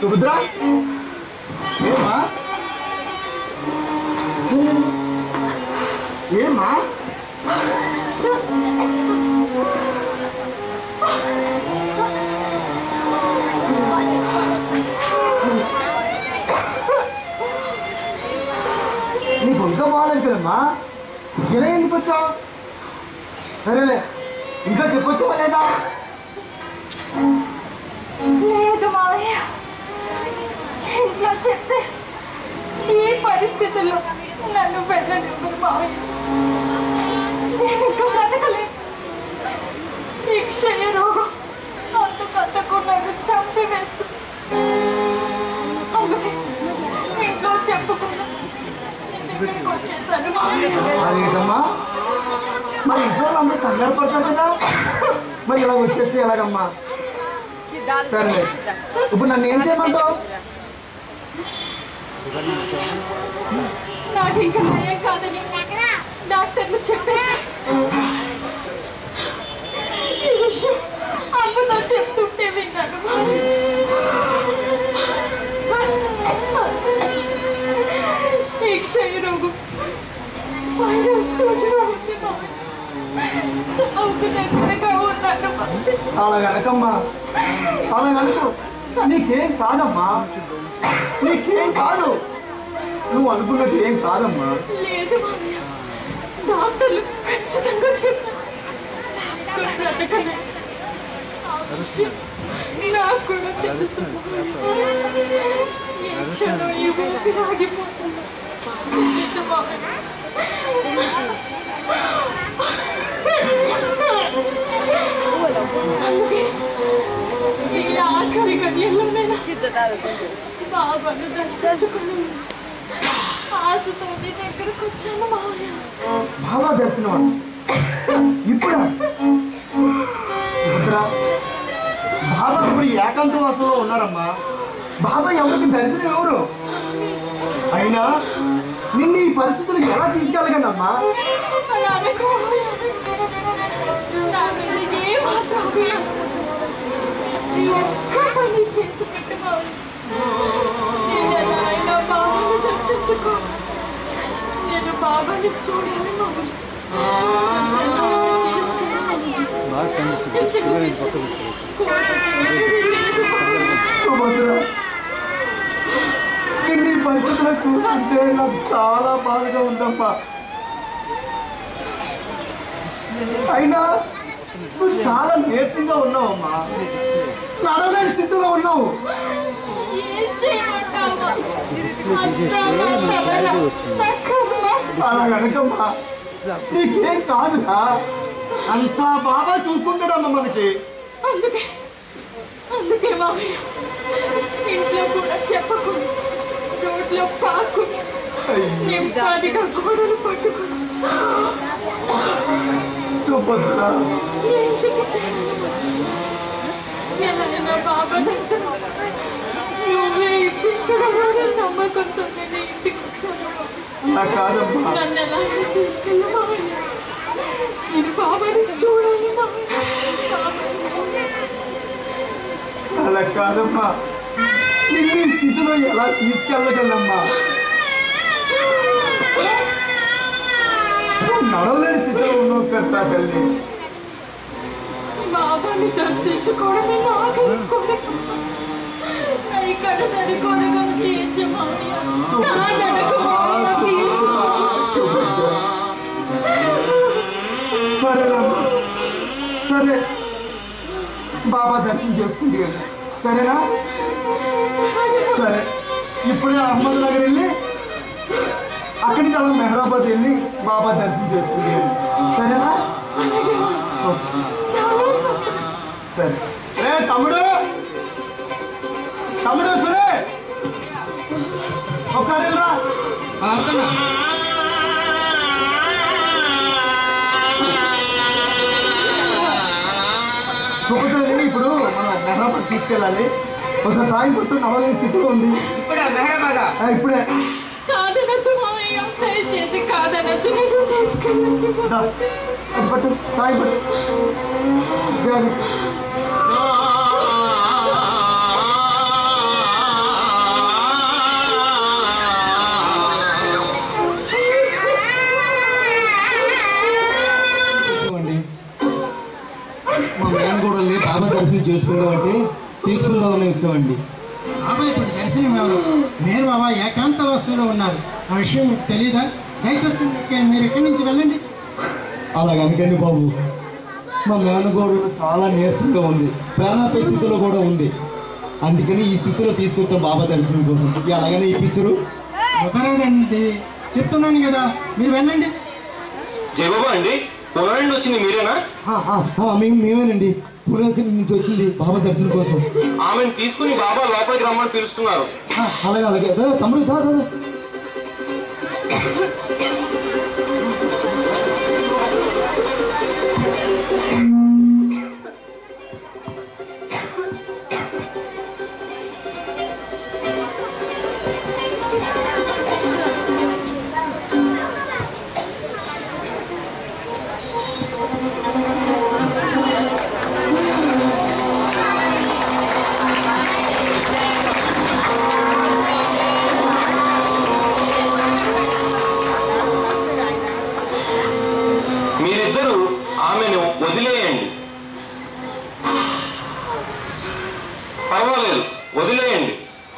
సుభద్ర ఏమా ఏమా నీకు ఇంకా బాగాలేదు కదమ్మా ఇలా ఎందుకు వచ్చావు సరేలే ఇంకా చెప్పొచ్చా లేదా లేదు మావయ్య ఇంట్లో చెప్తే ఈ పరిస్థితుల్లో నన్ను వెళ్ళనివ్వరు మావయ్య నేను ఇంకా బ్రతకలేను ఈ క్షయ రోగం అంతకంతకు నన్ను చంపి వేస్తుంది అందుకే ఇంట్లో చెప్పకుండా నేను ఇక్కడికి వచ్చేసాను మావయ్య అదేంటమ్మా మరి ఇంట్లో అందరూ కంగారు పడతారు కదా మరి ఇలా వచ్చేస్తే ఎలాగమ్మా సరే ఇప్పుడు నన్ను ఏం చేయమంటావు నాకు ఇంకా నయం కాదని డాక్టర్లు చెప్పేసి ఈ విషయం అమ్మతో చెప్తుంటే విన్నాను ఈ క్షయ రోగం వైరస్ రోజుగా ఉంది మామయ్య. చావుకు దగ్గరగా ఉన్నాను మామయ్య. అలా వెనకమ్మా అలా వెనకు నీకేం కాదమ్మా నీకేం కాదు నువ్వు అనుకున్నట్టు ఏం కాదమ్మా లేదు మామయ్య. డాక్టర్లు ఖచ్చితంగా చెప్పారు నాకు బ్రతకలేదు. ఆ విషయం నాకు కూడా తెలుసు ఈ క్షణం ఈ ఊపిరి ఆగిపోతుంది తెలియదు మామయ్య. అందుకే ఈ ఆఖరి గడియల్లోనైనా బాబాను దర్శించుకుని ఆశతో నీ దగ్గరకు వచ్చాను మామయ్య బాబా దర్శనం ఇప్పుడా సుభద్ర, బాబా ఇప్పుడు ఏకాంతవాసంలో ఉన్నారమ్మా బాబా ఎవరికి దర్శనం ఎవరు అయినా నిన్ను ఈ పరిస్థితులు ఎలా తీసుకెళ్ళగలమ్మా అలా అనుకో నా మీద ఏ మాత్రం అభిమానం ఈ ఒక్క పని చేసి పెట్టు మామయ్య. నేను ఎలా అయినా బాబాను దర్శించుకో నేను బాబాని చూడాలి మామయ్య. ఇంతకు మించి కోరిక లేదు మామయ్య. సుభద్ర నిన్ను ఈ పరిస్థితులు చూస్తుంటే నాకు చాలా బాధగా ఉందమ్మా అయినా నువ్వు చాలా నీరసంగా ఉన్నావమ్మా నడవలేని స్థితిలో ఉన్నావు ఏం చేయమంటావా? అంతా నా సవరణ, నా కర్మ. అలా కనుకమ్మా నీకేం కాదురా అంతా బాబా చూసుకుంటాడమ్మా మనకి అందుకే అందుకే మామయ్య ఇంట్లో కూడా చెప్పకుండా రోడ్లో పాకుని నింపాదిగా గోడలు పట్టుకుని సుభద్ర ఇంటికి చేరాను. ఎలాగైనా బాబా దర్శనం నువ్వే ఇప్పించడం నమ్మకంతో నేను ఇంటికి వచ్చాను అలా కాదమ్మా నన్ను ఎలాగైనా తీసుకెళ్ళి మామయ్య నేను బాబాని చూడాలి మామయ్య బాబాని చూడాలి అలా కాదమ్మా నిన్ను ఈ స్థితిలో ఎలా తీసుకెళ్ళగలమ్మా నువ్వు నడవలేని స్థితిలో ఉన్నావు కదా తల్లి బాబాని దర్శించుకోవడమే నాకు కోరిక ఇక్కడ సరి కోరికను తీర్చమాయ సరేనమ్మా సరే బాబా దర్శనం చేసుకుంది కదా సరేనా సరే ఇప్పుడే అహ్మద్ నగర్ వెళ్ళి అక్కడికి అలా మెహరాబాద్ వెళ్ళి బాబా దర్శనం చేసుకుంది సరేనా ఓకే. చాలా సంతోషం సరే రే తమ్ముడు తమ్ముడు సరే ఒకసారి వెళ్ళరా సుభద్రని ఇప్పుడు మనం మెహరాబాద్ తీసుకెళ్ళాలి ఒకసారి సాయం పట్టు నడవలేని స్థితిలో ఉంది ఇప్పుడు మెహబాగా ఆ, ఇప్పుడే కాదనద్దు మామయ్య దయచేసి కాదనద్దు నేను తీసుకెళ్ళండి దా, అది పట్టు సాయం పట్టు జాగ్రత్త. తెచ్చుకుందామంటే తీసుకుందామని వచ్చామండి బాబా ఇప్పుడు దర్శనం ఇవ్వరు మీరు బాబా ఏకాంతవాసంలో ఉన్నారు ఆ విషయం మీకు తెలియదా దయచేసి మీరు ఇక్కడి నుంచి వెళ్ళండి అలాగనకండి బాబు మా మేనగోడు చాలా నీరసంగా ఉంది ప్రాణాపే స్థితిలో కూడా ఉంది అందుకని ఈ స్థితిలో తీసుకొచ్చాం బాబా దర్శనం కోసం అలాగనే ఈ పిక్చరు ఒకరేనండి చెప్తున్నాను కదా మీరు వెళ్ళండి జయబాబా అండి పొలం వచ్చింది మీరేనా ఆ, ఆ, ఆ, మేము మేమేనండి పుణె నుంచి వచ్చింది బాబా దర్శనం కోసం ఆమెను తీసుకుని బాబా లోపలికి రమ్మని పిలుస్తున్నారు ఆ, అలాగే అలాగే దా, తమ్ముడు దా దా, దా. మీరిద్దరూ ఆమెను వదిలేయండి పర్వాలేదు వదిలేయండి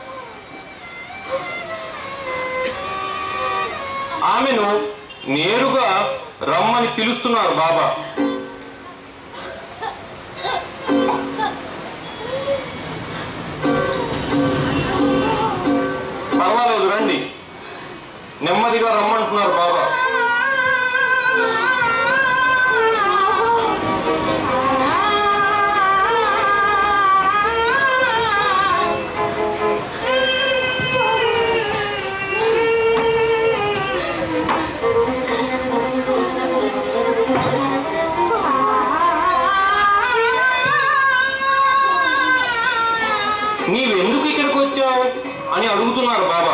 ఆమెను నేరుగా రమ్మని పిలుస్తున్నారు బాబా పర్వాలేదు రండి నెమ్మదిగా రమ్మంటున్నారు బాబా నీవెందుకు ఇక్కడికి వచ్చావు అని అడుగుతున్నారు బాబా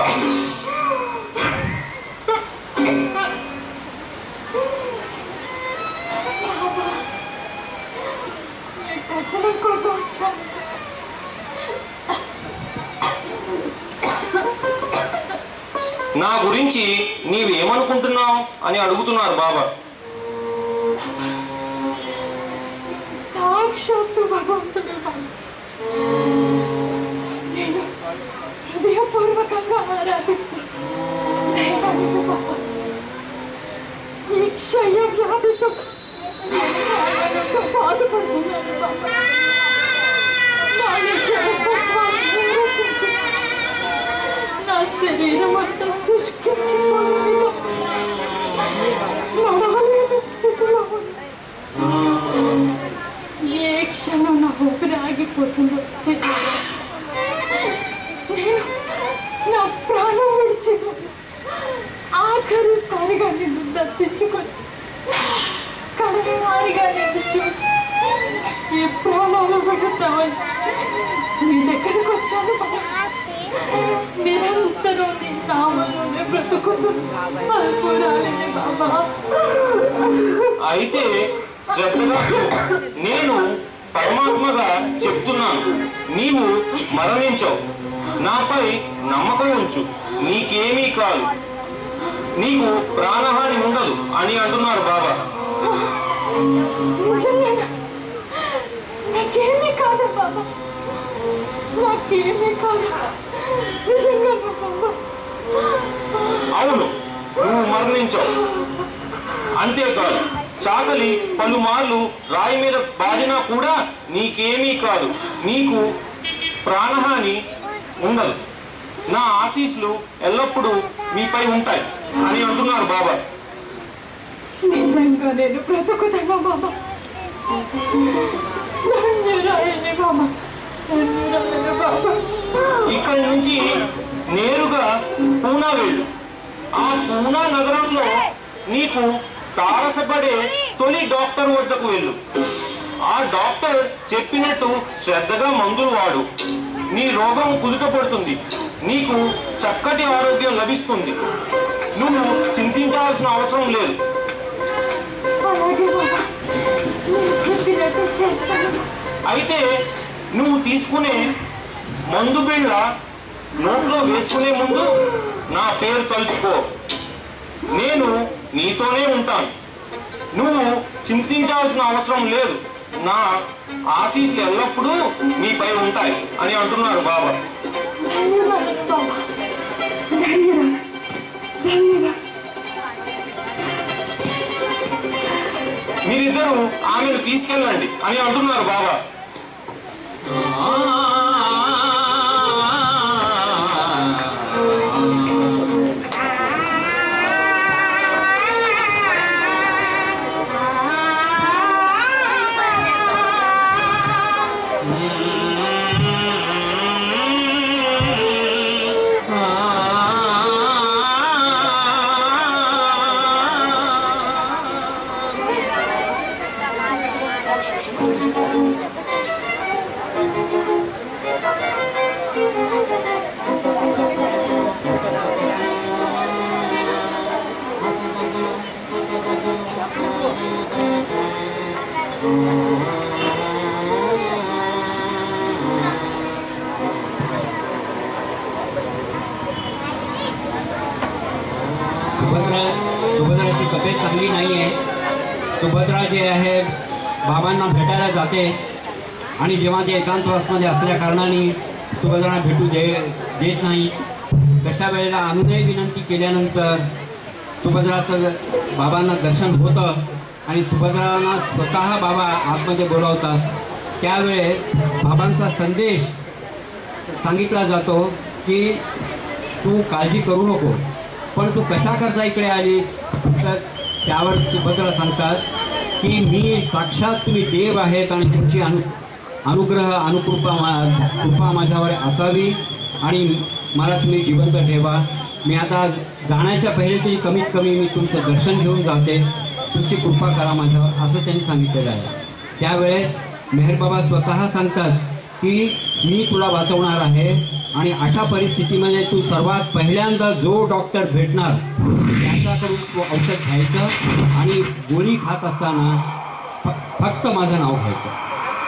నీ దర్శనం కోసం వచ్చాను నా గురించి నీవేమనుకుంటున్నావు అని అడుగుతున్నారు బాబా సాక్షాత్తు భగవంతుడు బాబు. నేను హృదయపూర్వకంగా ఆరాధిస్తున్నాను దైవానికి బాబా. ఈ క్షయ వ్యాధితో నేను బాధపడుతున్నాను బాబా. నా నిజస్వత్వాన్ని నిరసించి నా శరీరం అంతా శుష్కించిపోయింది బాబా. నడవలేని స్థితిలో ఉంది ఏ క్షణం నా ఊపిరి ఆగిపోతుందో తెలియదు. నేను నా ప్రాణం విడిచి ఆఖరిసారిగా నిన్ను దర్శించుకొని కడసారిగా నిన్ను చూసి ఈ ప్రాణాలు పెడతామని నీ దగ్గరకు వచ్చాను బాబా. నిరంతరం నీ నామంలోనే బ్రతుకుతున్నా అల్పురాలిని బాబా అయితే శ్రద్ధగా విను. నేను పరమాత్మగా చెప్తున్నాను నీవు మరణించవు నాపై నమ్మకం ఉంచు నీకేమీ కాదు నీకు ప్రాణహాని ఉండదు అని అంటున్నారు బాబా నిజంగానా? నాకేమీ కాదు బాబా నాకేమీ కాదు నిజంగా బాబా అవును నువ్వు మరణించవు అంతేకాదు చాకలి పలుమార్లు రాయి మీద బాధినా కూడా నీకేమీ కాదు నీకు ప్రాణహాని ఉండదు నా ఆశీస్సులు ఎల్లప్పుడూ మీపై ఉంటాయి అని అంటున్నారు బాబా నిజంగా నేను బ్రతుకుతాను బాబా ధన్యురాయని బాబా ధన్యురాయని బాబా ఇక్కడి నుంచి నేరుగా పూనా వెళ్ళు ఆ పూనా నగరంలో నీకు తారసపడే తొలి డాక్టర్ వద్దకు వెళ్ళు ఆ డాక్టర్ చెప్పినట్టు శ్రద్ధగా మందులు వాడు నీ రోగం కుదుట పడుతుంది నీకు చక్కటి ఆరోగ్యం లభిస్తుంది నువ్వు చింతించాల్సిన అవసరం లేదు అలాగే బాబా నేను చెప్పినట్టు చేస్తాను అయితే నువ్వు తీసుకునే మందు బిళ్ళ నోట్లో వేసుకునే ముందు నా పేరు తలుచుకో నేను నీతోనే ఉంటాను నువ్వు చింతించాల్సిన అవసరం లేదు నా ఆశీస్సులు ఎల్లప్పుడూ మీపై ఉంటాయి అని అంటున్నారు బాబా ధన్యవాదాలు బాబా ధన్యవాదాలు ధన్యవాదాలు మీరిద్దరూ ఆమెను తీసుకెళ్ళండి అని అంటున్నారు బాబా सुभद्रा सुभद्राची तब्येत चांगली नाही आहे सुभद्रा जे आहे बाबांना भेटायला जाते आणि जेव्हा ते एकांतवासमध्ये असल्या कारणाने सुभद्रांना भेटू दे देत नाही तशा वेळेला अनुनय विनंती केल्यानंतर सुभद्राचं बाबांना दर्शन होतं आणि सुभद्रांना स्वतः बाबा आतमध्ये बोलावतात त्यावेळेस बाबांचा संदेश सांगितला जातो की तू काळजी करू नको पण तू कशा करता इकडे आलीस तर त्यावर सुभद्रा सांगतात की मी साक्षात तुम्ही देव आहेत आणि तुमची अनु अनुग्रह अनुकृपा मा कृपा माझ्यावर असावी आणि मला तुम्ही जिवंत ठेवा मी आता जाण्याच्या पहिले तरी कमीत कमी मी तुमचं दर्शन घेऊन जाते तुमची कृपा करा माझ्यावर असं त्यांनी सांगितलेलं आहे त्यावेळेस मेहरबाबा स्वतः सांगतात की मी तुला वाचवणार आहे आणि अशा परिस्थितीमध्ये तू सर्वात पहिल्यांदा जो डॉक्टर भेटणार त्याच्याकडून तू औषध घ्यायचं आणि गोळी खात असताना फ- फक्त माझं नाव घ्यायचं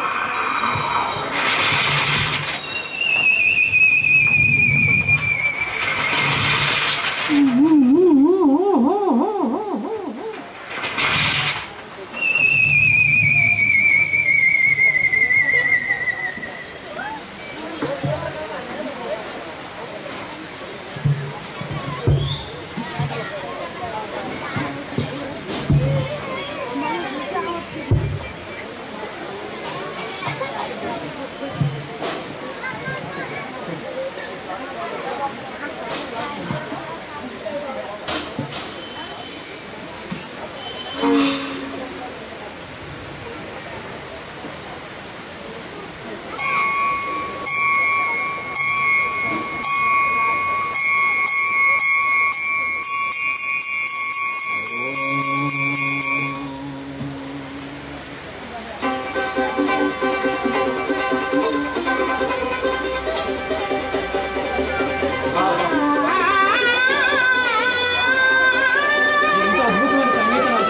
ఎంతో అద్భుతమైన సంగీతం అది.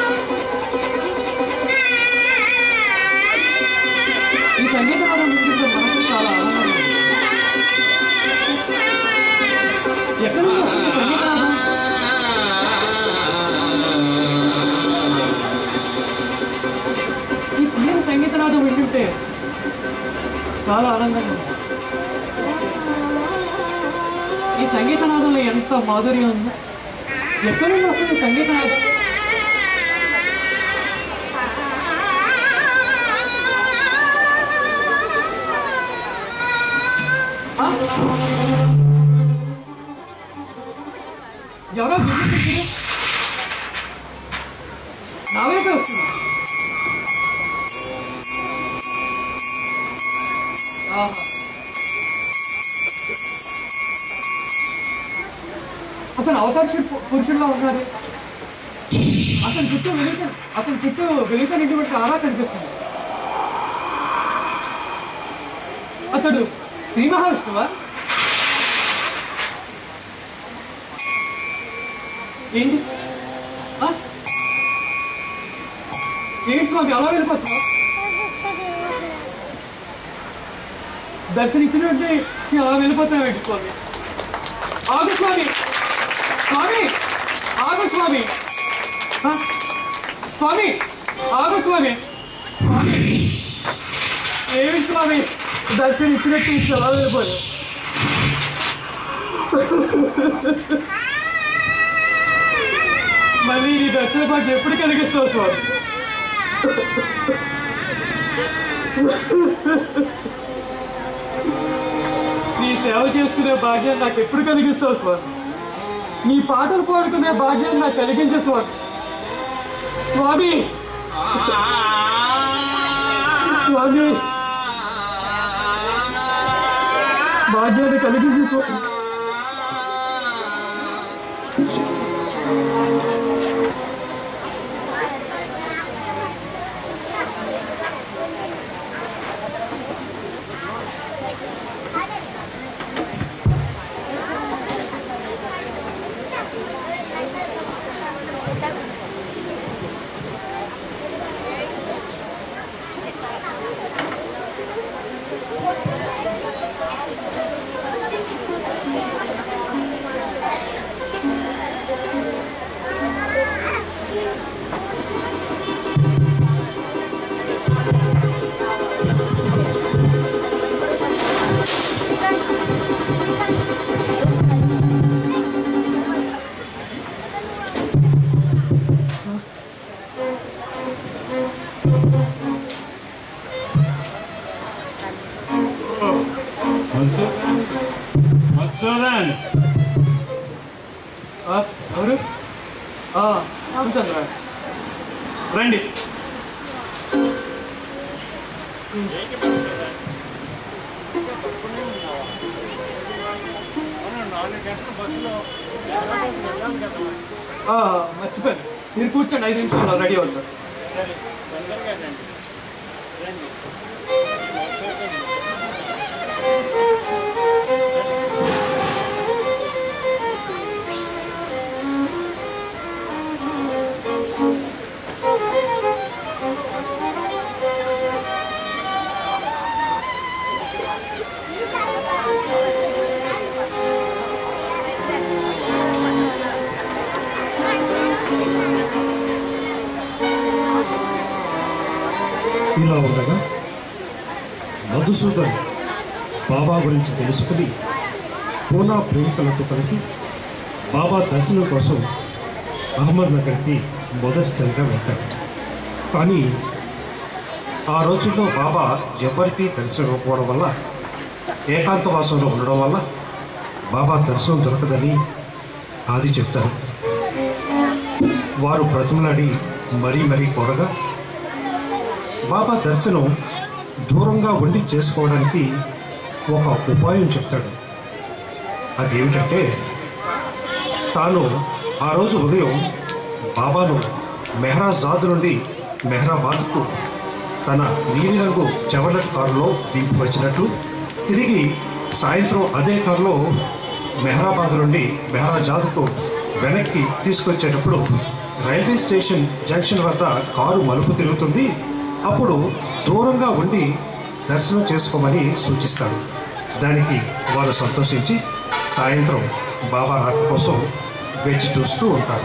ఈ సంగీతం వింటుంటే మనసు చాలా ఆనందంగా ఉంది. ఎక్కడ నుంచి వస్తుంది ఈ సంగీతనాదం? ఈ తీర సంగీతనాదం వింటుంటే చాలా ఆనందంగా ఉంది ఈ సంగీతనాదంలో ఎంత మాధుర్యం ఉందో ఎక్కడి నుండి వస్తుంది ఈ సంగీతనాదం ఆ? ఎవరో వినిపించారు నా వైపే వస్తున్నా ఆహా. అతను అవతార పురుషు- పురుషుల్లో ఉన్నారు అతని చుట్టూ వెలుగుత అతని చుట్టూ వెలుగుతున్నటువంటి ఆరా కనిపిస్తుంది అతడు శ్రీ మహావిష్ణువా ఏంటి ఆ? ఏంటి స్వామి అలా వెళ్ళిపోతున్నావు దర్శనిచ్చినట్టు అలా వెళ్ళిపోతున్నావు ఏంటి స్వామి ఆగు స్వామి స్వామి ఆగు స్వామి ఆ? స్వామి ఆగు స్వామి ఏమి స్వామి దర్శనం ఇచ్చినట్టు ఇచ్చావా వెళ్ళిపోయా మళ్ళీ నీ దర్శన భాగ్యం ఎప్పుడు కలిగిస్తావు స్వామి నీ సేవ చేసుకునే భాగ్యం నాకు ఎప్పుడు కలిగిస్తావు స్వామి నీ పాటలు పాడుకునే భాగ్యం నాకు కలిగించే స్వామి స్వామి స్వామి భాగ్యాన్ని కలిగించే స్వామి మధుసూదన్ మధుసూదన్ ఆ, ఎవరు ఆ, రామచంద్ర రండి ఆ, మర్చిపోయాను మీరు కూర్చోండి ఐదు నిమిషాలు రెడీ అవుతారు సరే తొందరగా రండి రండి ఇలా ఉండగా మధుసూదన్ బాబా గురించి తెలుసుకుని పూనా ప్రేమికులతో కలిసి బాబా దర్శనం కోసం అహ్మద్ నగర్కి మొదటిసారిగా వెళ్తాడు కానీ ఆ రోజుల్లో బాబా ఎవరికీ దర్శనం ఇవ్వకపోవడం వల్ల ఏకాంతవాసంలో ఉండడం వల్ల బాబా దర్శనం దొరకదని ఆది చెప్తారు వారు బ్రతిమలాడి మరీ మరీ కోరగా బాబా దర్శనం దూరంగా ఉండి చేసుకోవడానికి ఒక ఉపాయం చెప్తాడు అదేమిటంటే తాను ఆ రోజు ఉదయం బాబాను మెహరాజాద్ నుండి మెహరాబాద్కు తన నీలిరంగు చెవర్లెట్ కారులో దింపి వచ్చినట్లు తిరిగి సాయంత్రం అదే కారులో మెహరాబాద్ నుండి మెహరాజాద్కు వెనక్కి తీసుకొచ్చేటప్పుడు రైల్వే స్టేషన్ జంక్షన్ వద్ద కారు మలుపు తిరుగుతుంది అప్పుడు దూరంగా ఉండి దర్శనం చేసుకోమని సూచిస్తాడు దానికి వారు సంతోషించి సాయంత్రం బాబా రాక కోసం వేచి చూస్తూ ఉంటారు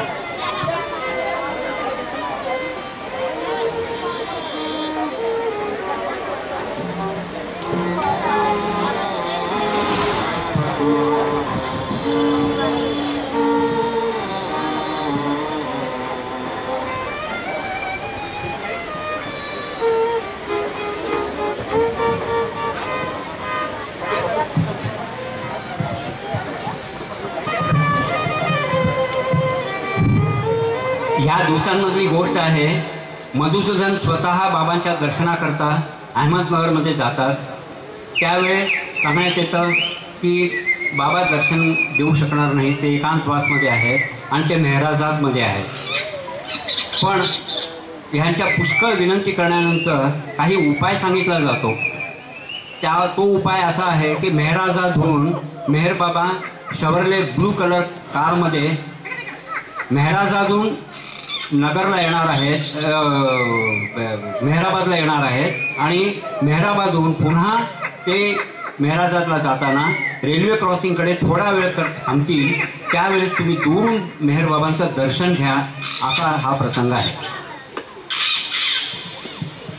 ह्या दिवसांमधली गोष्ट आहे मधुसूदन स्वतः बाबांच्या दर्शनाकरता अहमदनगरमध्ये जातात त्यावेळेस सांगण्यात येतं की बाबा दर्शन देऊ शकणार नाही ते एकांतवासमध्ये आहेत आणि ते मेहराजादमध्ये आहेत पण ह्यांच्या पुष्कळ विनंती करण्यानंतर काही उपाय सांगितला जातो त्या तो उपाय असा आहे की मेहराजादहून मेहर बाबा शवरले ब्लू कलर कारमध्ये मेहराजादून नगरला येणार आहेत अं, मेहराबादला येणार आहेत आणि मेहराबादहून पुन्हा ते मेहराजादला जाताना रेल्वे क्रॉसिंगकडे थोडा वेळ कर थांबतील त्यावेळेस तुम्ही दूरून मेहरबाबांचं दर्शन घ्या असा हा प्रसंग आहे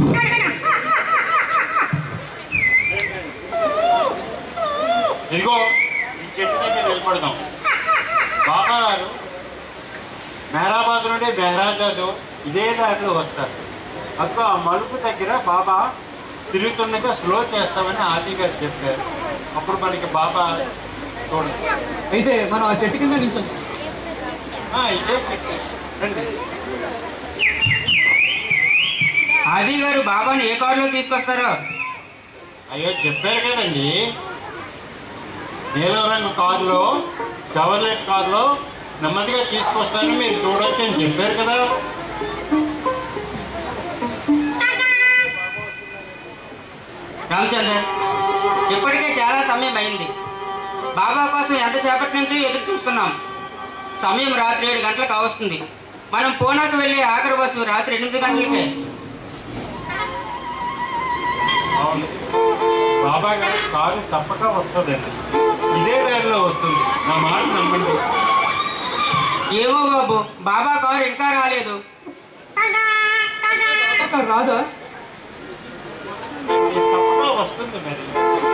ఇదిగో ఈ చెట్టు దగ్గర నిలబడదాం బాబా గారు మెహరాబాద్ నుండి మెహరాజాదు ఇదే దారిలో వస్తారు అక్క ఆ మలుపు దగ్గర బాబా తిరుగుతుండగా స్లో చేస్తామని ఆది గారు చెప్పారు అప్పుడు మనకి బాబా చూడండి అయితే మనం ఆ చెట్టు కింద నిల్చొని ఆ, ఇదే చెట్టు రండి ఆది గారు బాబాని ఏ కారులో తీసుకొస్తారో అయ్యో చెప్పారు కదండి నీలం రంగు కారులో చవర్లెట్ కారులో నెమ్మదిగా తీసుకొస్తాను మీరు చూడొచ్చు అని చెప్పారు కదా రామచందర్ ఇప్పటికే చాలా సమయం అయింది బాబా కోసం ఎంత చేపటి నుంచో ఎదురు చూస్తున్నాం సమయం రాత్రి ఏడు గంటలకు కావస్తుంది మనం పూనాకు వెళ్ళే ఆఖరి బస్సు రాత్రి ఎనిమిది గంటలకే అవును బాబా గారు కారు తప్పక వస్తుందండి ఇదే దారిలో వస్తుంది నా మాట నమ్మండి ఏమో బాబు బాబా కారు ఇంకా రాలేదు అక్కడ రాదా తప్పక వస్తుంది మరి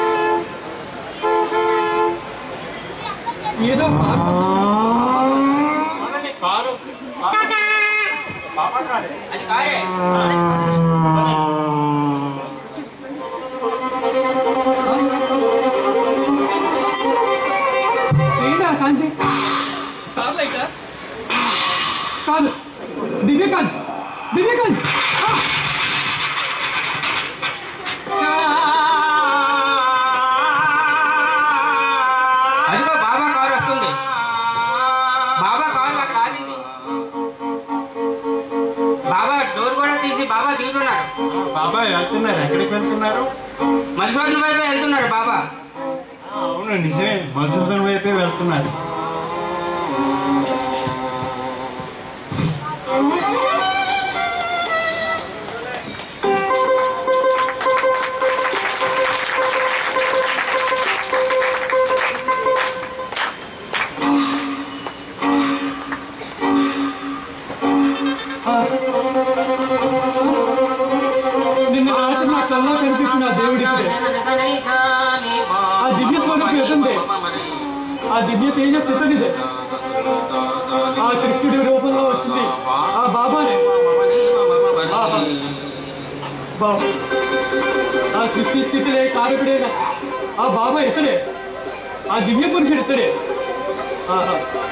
ఏదో కారు శబ్దం. మనకి కారు కారు- బాబా కారే అది కారే ఏంటా శాంతి కాదు లైట్ కాదు దివ్యకాంత్ దివ్యకాంత్ ఆ! అదిగో బాబా కారు వస్తుంది బాబా కారు అక్కడ ఆగింది బాబా డోర్ కూడా తీసి బాబా దిగుతున్నారు బాబా వెళ్తున్నారు ఎక్కడికి వెళ్తున్నారు మధుసూదన్ వైపే వెళ్తున్నారు బాబా ఆ, అవును నిజమే మధుసూదన్ వైపే వెళ్తున్నారు నిన్న రాత్రి నా కళ్ళలో కనిపించిన ఆ దేవుడి ఇక్కడే. ఆ దివ్య స్వరూపం ఎదందే ఆ దివ్య తేజస్ ఇతనిదే ఆ కృష్ణుడి రూపంలో వచ్చింది ఆ బాబానే ఆహా. బాబు ఆ సృష్టి స్థితిలే కారకుడైన ఆ బాబా ఇతడే ఆ దివ్య పురుషుడు ఇతడే ఆహా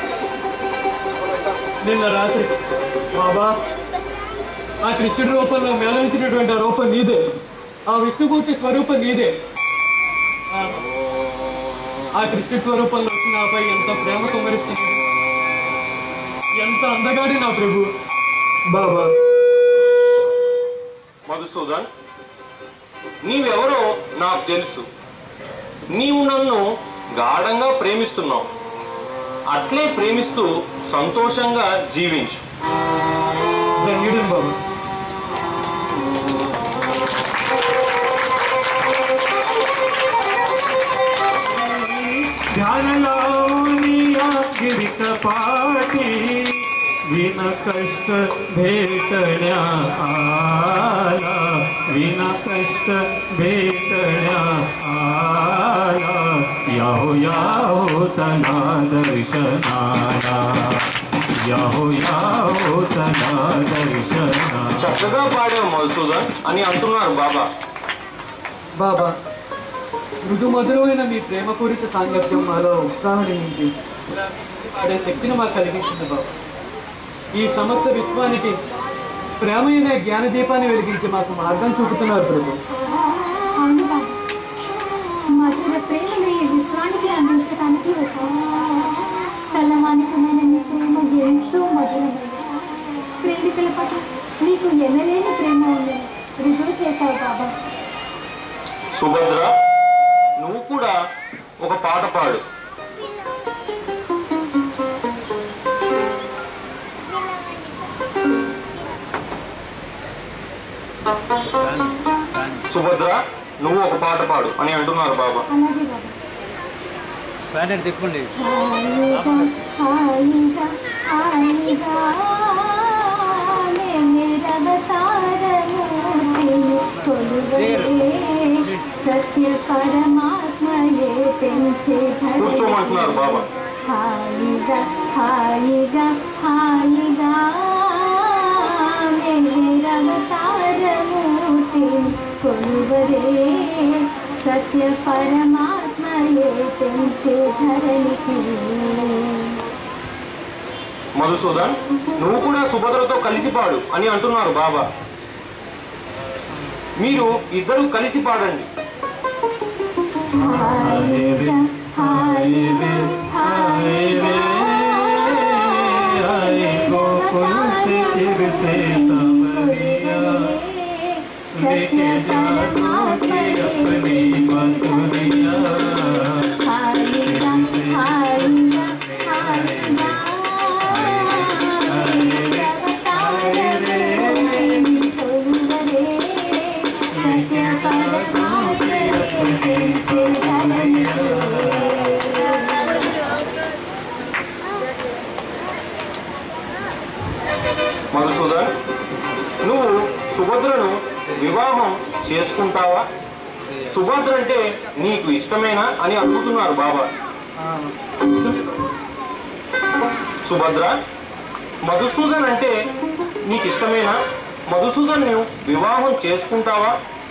నిన్న రాత్రి బాబా ఆ కృష్ణుడి రూపంలో మేళవించినటువంటి ఆ రూపం నీదే ఆ విష్ణుమూర్తి స్వరూపం నీదే ఆ, ఆ కృష్ణుడి స్వరూపంలో వచ్చి నాపై ఎంత ప్రేమ కుమరిస్తుంది ఎంత అందగాడి నా ప్రభు బాబా మధుసూదన్ నీవెవరో నాకు తెలుసు నీవు నన్ను గాఢంగా ప్రేమిస్తున్నావు అట్లే ప్రేమిస్తూ సంతోషంగా జీవించు ధన్యుడు బాబా ध्यानलावनिया गिरिक पाठी विन कष्ट भेटण्या आला विन कष्ट भेटण्या आला याहो याहो चला दर्शनाला याहो याहो चला दर्शना చక్కగా పాడావు మధుసూదన్ అని అంటున్నారు బాబా బాబా మృదు మధురమైన మీ ప్రేమపూరిత సాంగత్యం మాలో ఉత్సాహం నింపి పాడే శక్తిని మాకు కలిగించింది బాబా ఈ సమస్త విశ్వానికి ప్రేమైన జ్ఞాన దీపాన్ని వెలిగించి మాకు మార్గం చూపుతున్నారు ప్రభు అవును బాబా మధుర ప్రేమను ఈ విశ్వానికి అందించడానికి వచ్చాను తలమానికమైన నీ ప్రేమ ఎంతో మధురమైనది ప్రేమికుల పట్ల నీకు ఎనలేని ప్రేమ ఉంది రుజువు చేస్తావు బాబా సుభద్ర నువ్వు కూడా ఒక పాట పాడు సుభద్ర నువ్వు ఒక పాట పాడు అని అంటున్నారు బాబా అలాగే బాబా ప్యానెట్ తిప్పండి హాయిగా హాయిగా హాయిగా నేను రవతారమూర్తిని సత్య పరమాత్మయే తెంచే కూర్చోమంటున్నారు బాబా హాయిగా హాయిగా హాయిగా మెహరవతారమూర్తిని కొలువరే సత్య పరమాత్మయే తెంచే ధరణికి మధుసూదన్ నువ్వు కూడా సుభద్రతో కలిసి పాడు అని అంటున్నారు బాబా మీరు ఇద్దరు కలిసి పాడండి హాయిగా హాయిగా హాయిగా సత్య పరమాత్మయే హాయిగా హాయిగా హాయిగా మెహరవతారమూర్తిని కొలువరే సత్య పరమాత్మయే తెంచే ధరణికి మధుసూదన్ నువ్వు సుభద్రను వివాహం చేసుకుంటావా సుభద్ర అంటే నీకు ఇష్టమేనా అని అడుగుతున్నారు బాబా సుభద్ర మధుసూదన్ అంటే నీకు ఇష్టమేనా మధుసూదన్ వివాహం చేసుకుంటావా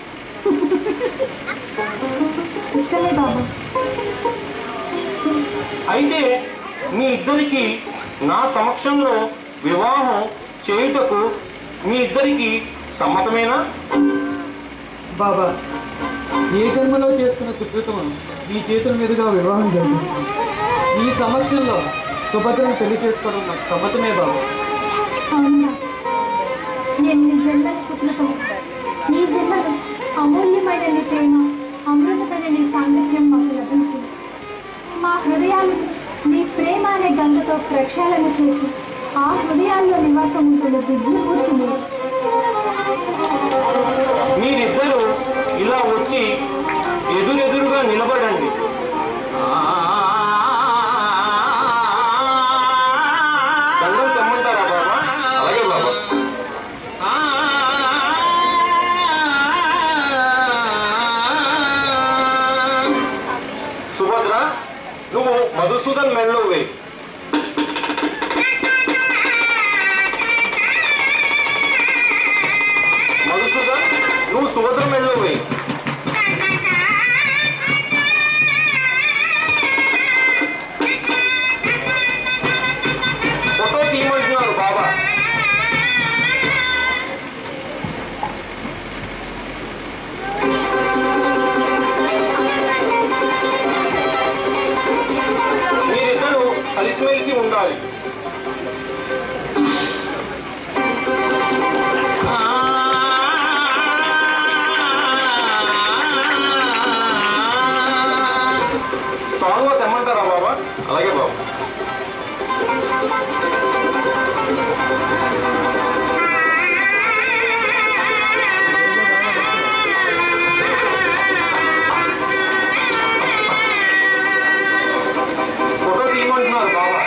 ఇష్టమే బాబు అయితే మీ ఇద్దరికి నా సమక్షంలో వివాహం చేయుటకు మీ ఇద్దరికి సమ్మతమేనా బాబా ఏ జన్మలో చేసుకున్న సుకృతము నీ చేతుల మీదుగా వివాహం జరిగింది నీ సమక్షంలో సుభద్రను పెళ్లి చేసుకోవడం నాకు సమ్మతమే బాబా అవునా ఎన్ని జన్మల సుకృతం ఈ జన్మలు అమూల్యమైన నీ ప్రేమ అమృతమైన నీ సాంగత్యం మాకు లభించింది మా హృదయాలను నీ ప్రేమ అనే గంగతో ప్రక్షాళన చేసి ఆ హృదయాల్లో నివాసం ఉంటున్న దివ్యమూర్తి మీరు మీరిద్దరూ ఇలా వచ్చి ఎదురెదురుగా నిలబడండి దండం తెమ్మంటారా బాబా అలాగే బాబా సుభద్ర నువ్వు మధుసూదన్ మెడలో వేయి మధుసూదన్ నువ్వు సుభద్ర మెడలో వేయి ఫోటో తీయమంటున్నారు బాబా మీరిద్దరూ కలిసిమెలిసి ఉండాలి సాల్వా తెమ్మంటారా బాబా అలాగే బాబా ఫోటో తీయమంటున్నారు బాబా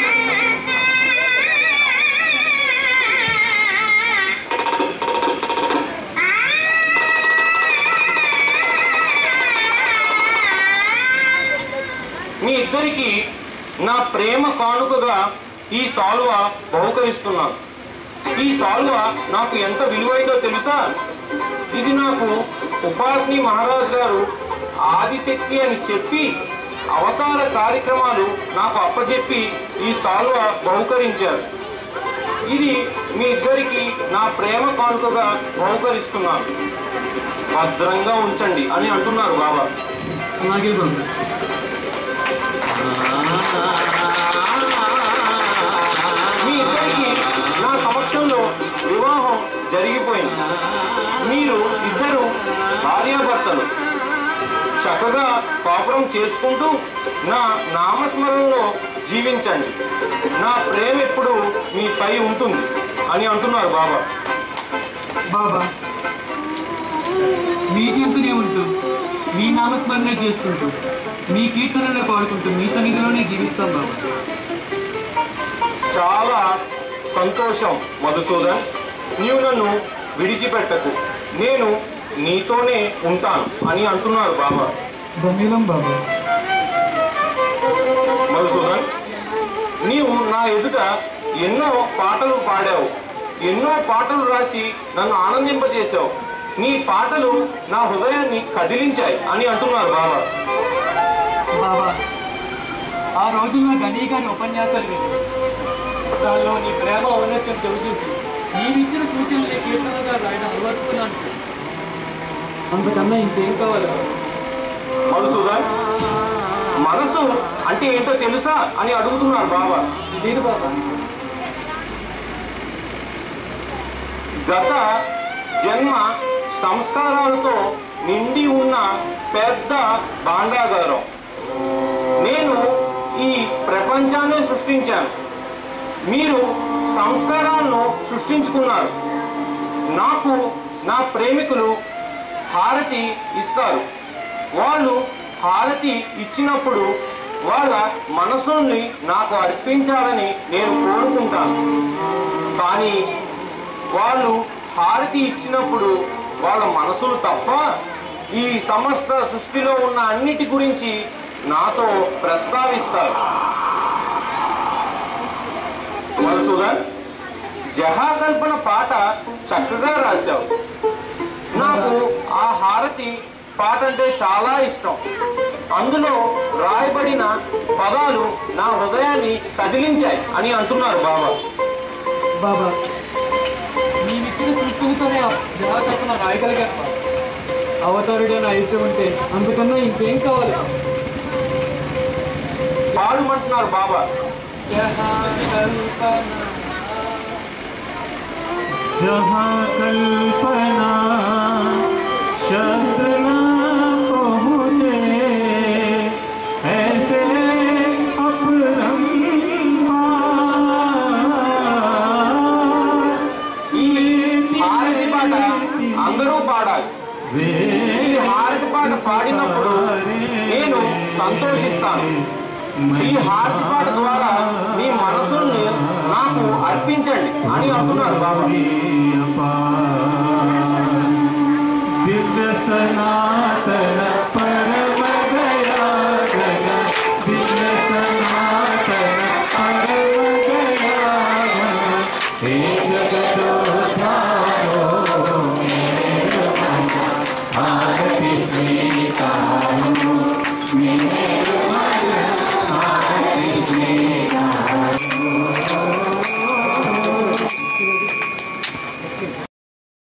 మీ ఇద్దరికి నా ప్రేమ కానుకగా ఈ సాల్వ బహుకరిస్తున్నాను ఈ సాల్వ నాకు ఎంత విలువైందో తెలుసా ఇది నాకు ఉపాస్ని మహారాజ్ గారు ఆదిశక్తి అని చెప్పి అవతార కార్యక్రమాలు నాకు అప్పచెప్పి ఈ సాల్వ బహుకరించారు ఇది మీ ఇద్దరికి నా ప్రేమ కానుకగా బహుకరిస్తున్నాను భద్రంగా ఉంచండి అని అంటున్నారు బాబా అలాగే బాబు మీ ఇద్దరికి నా సమక్షంలో వివాహం జరిగిపోయింది మీరు ఇద్దరు భార్యాభర్తలు చక్కగా కాపురం చేసుకుంటూ నా నామస్మరణలో జీవించండి నా ప్రేమ ఎప్పుడు మీపై ఉంటుంది అని అంటున్నారు బాబా బాబా మీ చెంతనే ఉంటూ మీ నామస్మరణ చేసుకుంటూ మీ కీర్తనలు పాడుకుంటూ మీ సన్నిధిలోనే జీవిస్తాం బాబా చాలా సంతోషం మధుసూదన్ నీవు నన్ను విడిచిపెట్టకు నేను నీతోనే ఉంటాను అని అంటున్నారు బాబా ధన్యులం బాబా మధుసూదన్ నీవు నా ఎదుట ఎన్నో పాటలు పాడావు ఎన్నో పాటలు రాసి నన్ను ఆనందింపజేశావు నీ పాటలు నా హృదయాన్ని కదిలించాయి అని అంటున్నారు బాబా బాబా ఆ రోజుల్లో గనీ గారి ఉపన్యాసాలు విని దానిలో నీ ప్రేమ ఔన్నత్యం తెలియజేసి నీవిచ్చిన సూచనలు కీర్తనగా రాయడం అలవర్చుకున్నాను అంతకన్నా ఇంకేం కావాలి మధుసూదన్ మనసు అంటే ఏంటో తెలుసా అని అడుగుతున్నారు బాబా లేదు బాబా గత జన్మ సంస్కారాలతో నిండి ఉన్న పెద్ద భాండాగారం నేను ఈ ప్రపంచాన్ని సృష్టించాను మీరు సంస్కారాలను సృష్టించుకున్నారు నాకు నా ప్రేమికులు హారతి ఇస్తారు వాళ్ళు హారతి ఇచ్చినప్పుడు వాళ్ళ మనసుల్ని నాకు అర్పించాలని నేను కోరుకుంటాను కానీ వాళ్ళు హారతి ఇచ్చినప్పుడు వాళ్ళ మనసులు తప్ప ఈ సమస్త సృష్టిలో ఉన్న అన్నిటి గురించి నాతో ప్రస్తావిస్తారు మధుసూదన్ జహాకల్పన పాట చక్కగా రాశావు నాకు ఆ హారతి పాట అంటే చాలా ఇష్టం అందులో రాయబడిన పదాలు నా హృదయాన్ని కదిలించాయి అని అంటున్నారు బాబా బాబా నీవిచ్చిన సృష్టితోనే జగతత్న రాయగలిగాను అవతారుడే నా ఇష్టం ఉంటే అంతకన్నా ఇంకేం కావాలి పాడమంటున్నారు బాబా जहाँ कल्पना शब्द न पहुँचे ऐसे ఈ హారతి పాట అందరూ పాడాలి ఈ హారతి పాట పాడినప్పుడు నేను సంతోషిస్తాను ఈ హారతి పాట ద్వారా మీ మనసుల్ని నాకు అర్పించండి అని అంటున్నారు బాబా दिव्य सनातन परम दया गण दिव्य सनातन